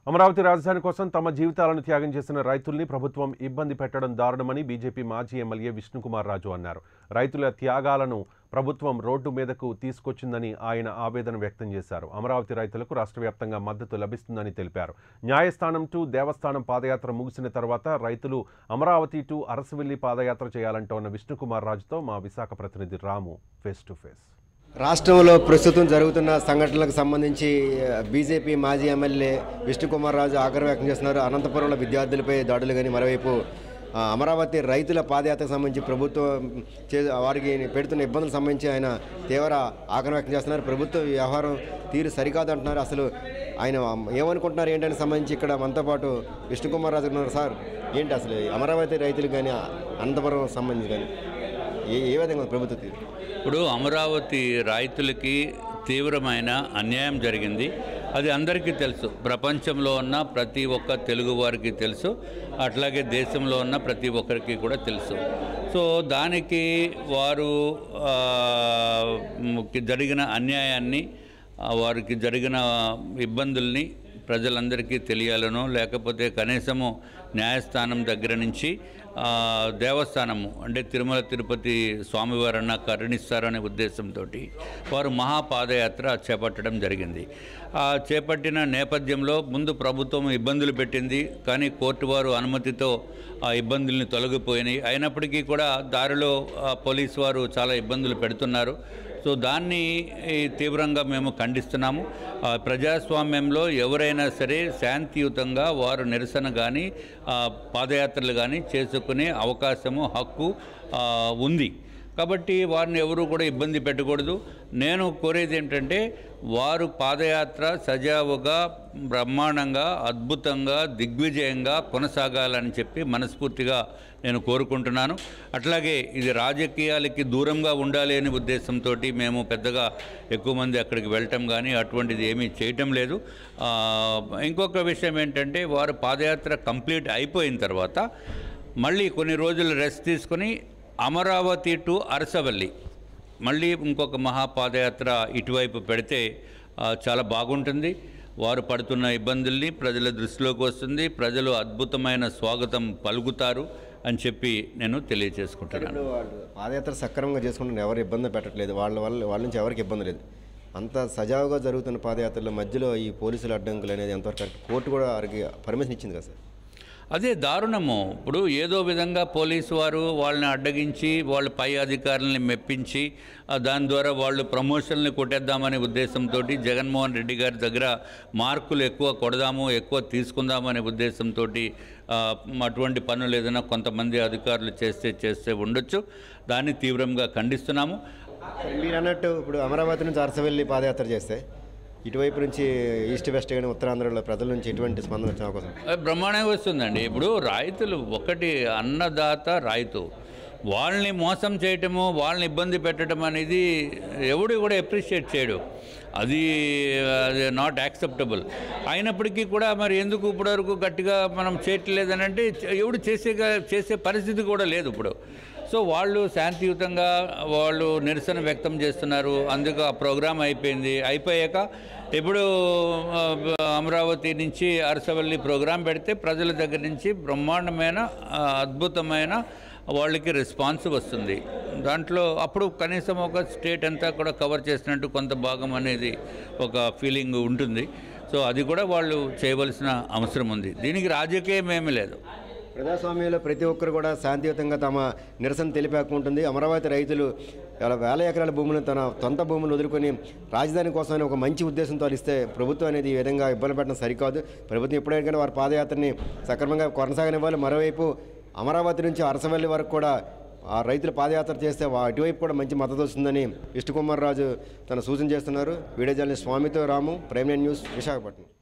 అమరావతి రాజధాని కోసం తమ జీవితాలను త్యాగం చేసిన రైతుల్ని ప్రభుత్వం ఇబ్బంది పెట్టడం దారుణమని బీజేపీ మాజీ ఎమ్మెల్యే విష్ణుకుమార్ రాజు అన్నారు రైతుల త్యాగాలను ప్రభుత్వం రోడ్డు మీదకు తీసుకొచ్చిందని ఆయన ఆవేదన వ్యక్తం చేశారు అమరావతి రైతులకు రాష్ట్ర వ్యాప్తంగా మద్దతు లభిస్తుందని తెలిపారు న్యాయస్థానం టు దేవస్థానం పాదయాత్ర ముగిసిన తర్వాత రైతులు అమరావతి టు అరసవిల్లి పాదయాత్ర చేయాలంటోన్న విష్ణుకుమార్ రాజుతో మా విశాఖ ప్రతినిధి రాము ఫేస్ టు ఫేస్ రాష్ట్రంలో ప్రస్తుతం జరుగుతున్న సంఘటనలకు సంబంధించి బీజేపీ మాజీ ఎమ్మెల్యే విష్ణుకుమార్ రాజు ఆగ్రహం వ్యక్తం చేస్తున్నారు అనంతపురంలో విద్యార్థులపై దాడులు కానీ మరోవైపు ఆ, అమరావతి రైతుల పాదయాత్రకు సంబంధించి ప్రభుత్వం చే వారికి పెడుతున్న ఇబ్బందులకు సంబంధించి ఆయన తీవ్ర ఆగ్రహం వ్యక్తం చేస్తున్నారు ప్రభుత్వ వ్యవహారం తీరు సరికాదు అంటున్నారు అసలు ఆయన ఏమనుకుంటున్నారు ఏంటని సంబంధించి ఇక్కడ మనతో పాటు విష్ణుకుమార్ రాజు ఉన్నారు సార్ ఏంటి అసలు ఈ అమరావతి రైతులు కానీ అనంతపురం సంబంధించి కానీ ఏ ఏ విధంగా ఉంది ప్రభుత్వ తీరు ఇప్పుడు అమరావతి రైతులకి తీవ్రమైన అన్యాయం జరిగింది అది అందరికీ తెలుసు ప్రపంచంలో ఉన్న ప్రతి ఒక్క తెలుగు వారికి తెలుసు అట్లాగే దేశంలో ఉన్న ప్రతి ఒక్కరికి కూడా తెలుసు సో దానికి వారు ఆ, కి జరిగిన అన్యాయాన్ని ఆ, వారికి జరిగిన ఇబ్బందుల్ని ప్రజలందరికీ తెలియాలనో లేకపోతే కనీసము న్యాయస్థానం దగ్గర నుంచి ఆ, దేవస్థానము అంటే తిరుమల తిరుపతి స్వామివారన్న కరుణిస్తారనే ఉద్దేశంతో వారు మహాపాదయాత్ర చేపట్టడం జరిగింది ఆ చేపట్టిన నేపథ్యంలో ముందు ప్రభుత్వం ఇబ్బందులు పెట్టింది కానీ కోర్టు వారు అనుమతితో ఆ ఇబ్బందుల్ని తొలగిపోయినాయి అయినప్పటికీ కూడా దారిలో ఆ, పోలీసు వారు చాలా ఇబ్బందులు పెడుతున్నారు సో దాన్ని ఈ, తీవ్రంగా మేము ఖండిస్తున్నాము ఆ, ప్రజాస్వామ్యంలో ఎవరైనా సరే శాంతియుతంగా వారు నిరసన కానీ పాదయాత్రలు కానీ చేసుకునే అవకాశము హక్కు ఆ, ఉంది కాబట్టి వారిని ఎవరు కూడా ఇబ్బంది పెట్టకూడదు నేను కోరేది ఏంటంటే వారు పాదయాత్ర సజావుగా బ్రహ్మాండంగా అద్భుతంగా దిగ్విజయంగా కొనసాగాలని చెప్పి మనస్ఫూర్తిగా నేను కోరుకుంటున్నాను అట్లాగే ఇది రాజకీయాలకి దూరంగా ఉండాలి అనే ఉద్దేశంతో మేము పెద్దగా ఎక్కువ మంది అక్కడికి వెళ్ళటం కానీ అటువంటిది ఏమీ చేయటం లేదు ఆ, ఇంకొక విషయం ఏంటంటే వారు పాదయాత్ర కంప్లీట్ అయిపోయిన తర్వాత మళ్ళీ కొన్ని రోజులు రెస్ట్ తీసుకొని అమరావతి టు అరసవల్లి మళ్ళీ ఇంకొక మహాపాదయాత్ర ఇటువైపు పెడితే ఆ, చాలా బాగుంటుంది వారు పడుతున్న ఇబ్బందుల్ని ప్రజల దృష్టిలోకి వస్తుంది ప్రజలు అద్భుతమైన స్వాగతం పలుకుతారు అని చెప్పి నేను తెలియజేసుకుంటున్నాను ఇప్పుడు వాళ్ళు పాదయాత్ర సక్రమంగా చేసుకుంటున్న ఎవరు ఇబ్బంది పెట్టట్లేదు వాళ్ళ వల్ల వాళ్ళ నుంచి ఎవరికి ఇబ్బంది లేదు అంత సజావుగా జరుగుతున్న పాదయాత్రలో మధ్యలో ఈ పోలీసుల అడ్డంకులు అనేది ఎంతవరకు కరెక్ట్ కోర్టు కూడా వారికి పర్మిషన్ ఇచ్చింది కదా సార్ అదే దారుణము ఇప్పుడు ఏదో విధంగా పోలీసు వారు వాళ్ళని అడ్డగించి వాళ్ళ పై అధికారులని మెప్పించి ఆ, దాని ద్వారా వాళ్ళు ప్రమోషన్లు కొట్టేద్దామనే ఉద్దేశంతో జగన్మోహన్ రెడ్డి గారి దగ్గర మార్కులు ఎక్కువ కొడదాము ఎక్కువ తీసుకుందామనే ఉద్దేశంతో అటువంటి పనులు ఏదైనా కొంతమంది అధికారులు చేస్తే చేస్తే ఉండొచ్చు దాన్ని తీవ్రంగా ఖండిస్తున్నాము మీరు అన్నట్టు ఇప్పుడు అమరావతి నుంచి అరసవెల్లి పాదయాత్ర చేస్తే ఇటువైపు నుంచి ఈస్ట్ వెస్ట్ కానీ ఉత్తరాంధ్రలో ప్రజల నుంచి ఎటువంటి స్పందన వచ్చిన అవకాశం అది బ్రహ్మాండంగా వస్తుందండి ఇప్పుడు రైతులు ఒకటి అన్నదాత రైతు వాళ్ళని మోసం చేయటము వాళ్ళని ఇబ్బంది పెట్టడం అనేది ఎవడు కూడా అప్రిషియేట్ చేయడు అది అది నాట్ యాక్సెప్టబుల్ అయినప్పటికీ కూడా మరి ఎందుకు ఇప్పటివరకు గట్టిగా మనం చేయట్లేదని అంటే ఎవడు చేసే చేసే పరిస్థితి కూడా లేదు ఇప్పుడు సో వాళ్ళు శాంతియుతంగా వాళ్ళు నిరసన వ్యక్తం చేస్తున్నారు అందుకు ఆ ప్రోగ్రాం అయిపోయింది అయిపోయాక ఇప్పుడు ఆ, అమరావతి నుంచి అరసవల్లి ప్రోగ్రాం పెడితే ప్రజల దగ్గర నుంచి బ్రహ్మాండమైన ఆ, అద్భుతమైన వాళ్ళకి రెస్పాన్స్ వస్తుంది దాంట్లో అప్పుడు కనీసం ఒక స్టేట్ అంతా కూడా కవర్ చేసినట్టు కొంత భాగం అనేది ఒక ఫీలింగ్ ఉంటుంది సో అది కూడా వాళ్ళు చేయవలసిన అవసరం ఉంది దీనికి రాజకీయం ఏమీ లేదు ప్రజాస్వామ్యంలో ప్రతి ఒక్కరు కూడా శాంతియుతంగా తమ నిరసన తెలిపాక ఉంటుంది అమరావతి రైతులు ఇలా వేల ఎకరాల భూములను తన సొంత భూములు వదులుకొని రాజధాని కోసమని ఒక మంచి ఉద్దేశంతో ఇస్తే ప్రభుత్వం అనేది ఈ విధంగా ఇబ్బంది పెట్టడం సరికాదు ప్రభుత్వం ఎప్పుడైనా వారి పాదయాత్రని సక్రమంగా కొనసాగనివ్వాలి మరోవైపు అమరావతి నుంచి అరసవల్లి వరకు కూడా ఆ రైతులు పాదయాత్ర చేస్తే వా- అటువైపు కూడా మంచి మద్దతు వస్తుందని విష్ణుకుమార్ రాజు తన సూచన చేస్తున్నారు వీడియో జర్నలిస్ట్ స్వామితో రాము ప్రైమ్ న్యూస్ విశాఖపట్నం